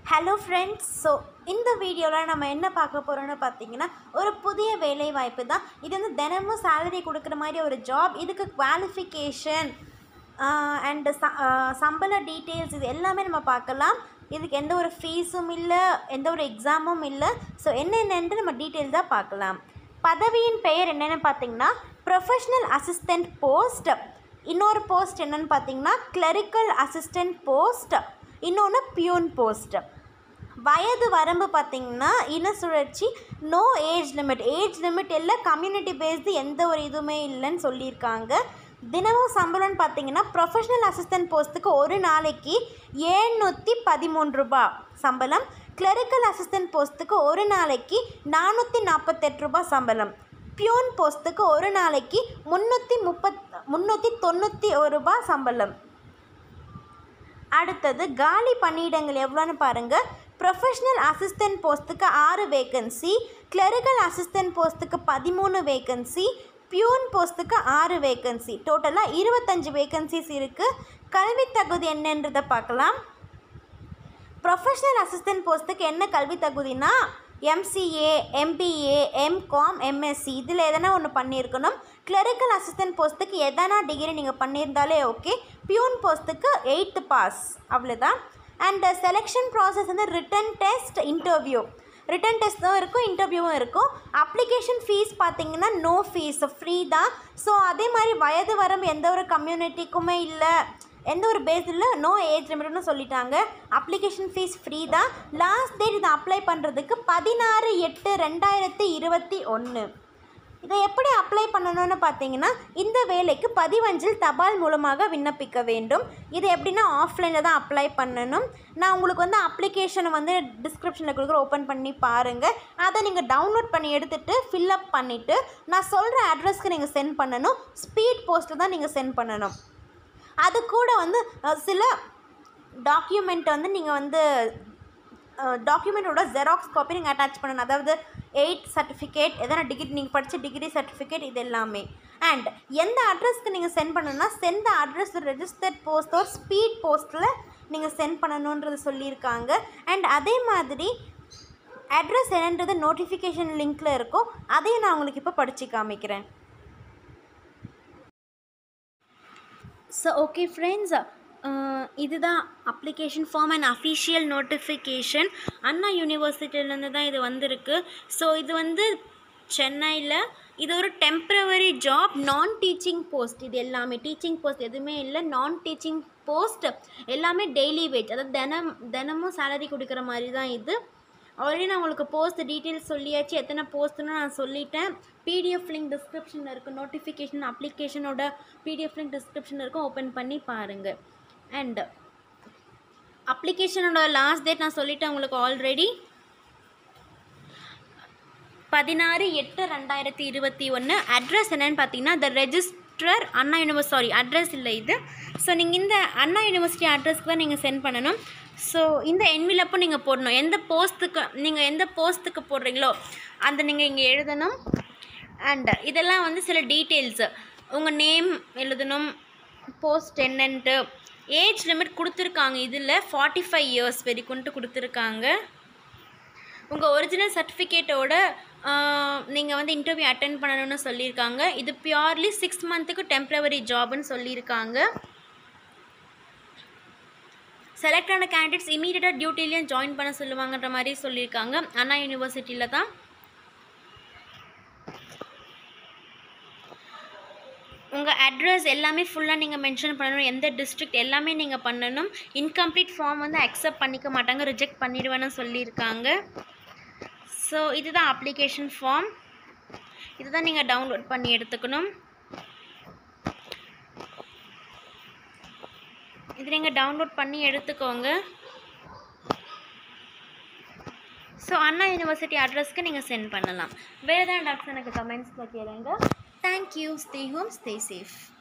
hello friends so இந்த வீடியோவில் நம்ம என்ன பார்க்க போகிறோம்னு பார்த்தீங்கன்னா ஒரு புதிய வேலை வாய்ப்பு தான் இது வந்து தினமும் சேலரி கொடுக்குற மாதிரி ஒரு ஜாப் இதுக்கு குவாலிஃபிகேஷன் அண்டு சம்பள டீட்டெயில்ஸ் இது எல்லாமே நம்ம பார்க்கலாம் இதுக்கு எந்த ஒரு ஃபீஸும் இல்லை எந்த ஒரு எக்ஸாமும் இல்லை ஸோ என்னென்னன்ட்டு நம்ம டீட்டெயில்ஸாக பார்க்கலாம் பதவியின் பெயர் என்னென்னு பார்த்தீங்கன்னா ப்ரொஃபஷ்னல் அசிஸ்டண்ட் போஸ்ட் இன்னொரு போஸ்ட் என்னன்னு பார்த்தீங்கன்னா கிளரிக்கல் அசிஸ்டண்ட் போஸ்ட் இன்னொன்று பியூன் போஸ்ட் வயது வரம்பு பார்த்தீங்கன்னா இன சுழற்சி no age limit age limit இல்லை கம்யூனிட்டி பேஸ்டு எந்த ஒரு இதுவுமே இல்லைன்னு சொல்லியிருக்காங்க தினமும் சம்பளம்னு பார்த்தீங்கன்னா ப்ரொஃபஷனல் அசிஸ்டன்ட் போஸ்ட்டுக்கு ஒரு நாளைக்கு ஏழ்நூற்றி பதிமூணு ரூபாய் சம்பளம் கிளரிக்கல் அசிஸ்டன்ட் போஸ்ட்டுக்கு ஒரு நாளைக்கு நானூற்றி நாற்பத்தெட்டு ரூபாய் சம்பளம் பியூன் போஸ்ட்டுக்கு ஒரு நாளைக்கு முந்நூற்றி முப்பத் முந்நூற்றி தொண்ணூற்றி ஒரு ரூபாய் சம்பளம் அடுத்தது காலி பணியிடங்கள் எவ்வளோன்னு பாருங்கள் ப்ரொஃபஷ்னல் அசிஸ்டன்ட் போஸ்ட்டுக்கு ஆறு வேகன்சி கிளரிக்கல் அசிஸ்டன்ட் போஸ்ட்டுக்கு பதிமூணு வேகன்சி பியூன் போஸ்ட்டுக்கு ஆறு வேகன்சி டோட்டலாக இருபத்தஞ்சு வேகன்சிஸ் இருக்குது கல்வி தகுதி என்னன்றதை பார்க்கலாம் ப்ரொஃபஷ்னல் அசிஸ்டன்ட் போஸ்ட்டுக்கு என்ன கல்வி தகுதினா எம்சிஏ எம்பிஏ எம்காம் எம்எஸ்சி இதில் எதனா ஒன்று பண்ணியிருக்கணும் கிளரிக்கல் அசிஸ்டன்ட் போஸ்ட்டுக்கு எதனா டிகிரி நீங்கள் பண்ணியிருந்தாலே ஓகே பியூன் போஸ்ட்டுக்கு எயித்து பாஸ் அவ்வளோதான் அண்ட் செலெக்ஷன் ப்ராசஸ் வந்து ரிட்டன் டெஸ்ட் இன்டர்வியூ ரிட்டன் டெஸ்ட்டும் இருக்கும் இன்டர்வியூவும் இருக்கும் அப்ளிகேஷன் ஃபீஸ் பார்த்தீங்கன்னா நோ ஃபீஸ் ஃப்ரீ தான் ஸோ அதே மாதிரி வயது வரம்பு எந்த ஒரு கம்யூனிட்டிக்குமே இல்லை எந்த ஒரு பேஸ் இல்லை நோ ஏஜ் லிமிட்னு சொல்லிட்டாங்க அப்ளிகேஷன் ஃபீஸ் ஃப்ரீ தான் லாஸ்ட் டேட் இதை அப்ளை பண்ணுறதுக்கு பதினாறு எட்டு ரெண்டாயிரத்தி இருபத்தி ஒன்று இதை எப்படி அப்ளை பண்ணணும்னு பார்த்தீங்கன்னா இந்த வேலைக்கு பதிவஞ்சில் தபால் மூலமாக விண்ணப்பிக்க வேண்டும் இது எப்படின்னா ஆஃப்லைனில் தான் அப்ளை பண்ணணும் நான் உங்களுக்கு வந்து அப்ளிகேஷனை வந்து டிஸ்கிரிப்ஷனில் கொடுக்குற ஓப்பன் பண்ணி பாருங்கள் அதை நீங்கள் டவுன்லோட் பண்ணி எடுத்துகிட்டு ஃபில்அப் பண்ணிவிட்டு நான் சொல்கிற அட்ரஸ்க்கு நீங்கள் சென்ட் பண்ணணும் ஸ்பீட் போஸ்ட்டில் தான் நீங்கள் சென்ட் பண்ணணும் அது கூட வந்து அஹ், சில டாக்குமெண்ட் வந்து நீங்கள் வந்து டாக்குமெண்ட்டோட ஜெராக்ஸ் காப்பி நீங்கள் அட்டாச் பண்ணணும் அதாவது எயிட் சர்டிஃபிகேட் எதனா டிகிரி நீங்கள் படித்த டிகிரி சர்டிஃபிகேட் இது எல்லாமே அண்ட் எந்த அட்ரஸ்க்கு நீங்கள் சென்ட் பண்ணணும்னா சென்ட் அட்ரஸ் ரெஜிஸ்டர்ட் போஸ்ட் ஒரு ஸ்பீட் போஸ்ட்டில் நீங்கள் சென்ட் பண்ணணுன்றது சொல்லியிருக்காங்க அண்ட் அதே மாதிரி அட்ரஸ் என்னன்றது நோட்டிஃபிகேஷன் லிங்க்கில் இருக்கும் அதையும் நான் உங்களுக்கு இப்போ படித்து காமிக்கிறேன் ஸோ ஓகே ஃப்ரெண்ட்ஸ் இதுதான் application form and official notification Anna யூனிவர்சிட்டியிலேருந்து தான் இது வந்திருக்கு ஸோ இது வந்து சென்னையில் இது ஒரு temporary job non teaching post இது எல்லாமே டீச்சிங் போஸ்ட் எதுவுமே இல்லை நான் டீச்சிங் போஸ்ட் எல்லாமே டெய்லி வெயிட் அதாவது தினம் தினமும் சேலரி கொடுக்குற மாதிரி தான் இது ஆல்ரெடி நான் உங்களுக்கு போஸ்ட் டீட்டெயில்ஸ் சொல்லியாச்சு எத்தனை போஸ்ட்னு நான் சொல்லிட்டேன் பிடிஎஃப் லிங்க் டிஸ்கிரிப்ஷனில் இருக்கும் நோட்டிஃபிகேஷன் அப்ளிகேஷனோட பிடிஎஃப் லிங்க் டிஸ்கிரிப்ஷனில் இருக்கும் ஓப்பன் பண்ணி பாருங்கள் அண்ட் அப்ளிகேஷனோட லாஸ்ட் டேட் நான் சொல்லிட்டேன் உங்களுக்கு ஆல்ரெடி பதினாறு எட்டு ரெண்டாயிரத்தி இருபத்தி ஒன்று அட்ரஸ் என்னன்னு பார்த்தீங்கன்னா the registrar Anna university sorry address இல்லை இது ஸோ நீங்கள் இந்த அண்ணா யூனிவர்சிட்டி அட்ரஸ்க்கு தான் நீங்கள் சென்ட் பண்ணணும் ஸோ இந்த என்விலப்பும் நீங்கள் போடணும் எந்த போஸ்ட்டுக்கு நீங்கள் எந்த போஸ்ட்டுக்கு போடுறீங்களோ அந்த நீங்கள் இங்கே எழுதணும் அண்ட் இதெல்லாம் வந்து சில டீட்டெயில்ஸு உங்கள் நேம் எழுதணும் போஸ்ட் என்னன்ட்டு ஏஜ் லிமிட் கொடுத்துருக்காங்க இதில் ஃபார்ட்டி ஃபைவ் இயர்ஸ் வரைக்கும்ட்டு கொடுத்துருக்காங்க உங்கள் ஒரிஜினல் சர்டிஃபிகேட்டோட நீங்கள் வந்து இன்டர்வியூ அட்டன் பண்ணணும்னு சொல்லியிருக்காங்க இது பியூர்லி சிக்ஸ் மந்த்துக்கு டெம்ப்ரவரி ஜாப்னு சொல்லியிருக்காங்க செலக்ட் ஆன கேண்டிடேட்ஸ் இமீடியட்டாக டியூட்டிலையும் ஜாயின் பண்ண சொல்லுவாங்கன்ற மாதிரி சொல்லியிருக்காங்க அண்ணா யூனிவர்சிட்டியில் தான் உங்கள் அட்ரஸ் எல்லாமே ஃபுல்லாக நீங்கள் மென்ஷன் பண்ணணும் எந்த டிஸ்ட்ரிக்ட் எல்லாமே நீங்கள் பண்ணணும் இன்கம்ப்ளீட் ஃபார்ம் வந்து அக்செப்ட் பண்ணிக்க மாட்டாங்க ரிஜெக்ட் பண்ணிடுவேன்னு சொல்லியிருக்காங்க ஸோ இதுதான் அப்ளிகேஷன் ஃபார்ம் இதுதான் நீங்கள் டவுன்லோட் பண்ணி எடுத்துக்கணும் இது நீங்கள் டவுன்லோட் பண்ணி எடுத்துக்கோங்க ஸோ அண்ணா யூனிவர்சிட்டி அட்ரஸ்க்கு நீங்கள் சென்ட் பண்ணலாம் வேறு ஏதாவது டாக்டர் எனக்கு கமெண்ட்ஸில் கேளுங்க thank you stay home stay safe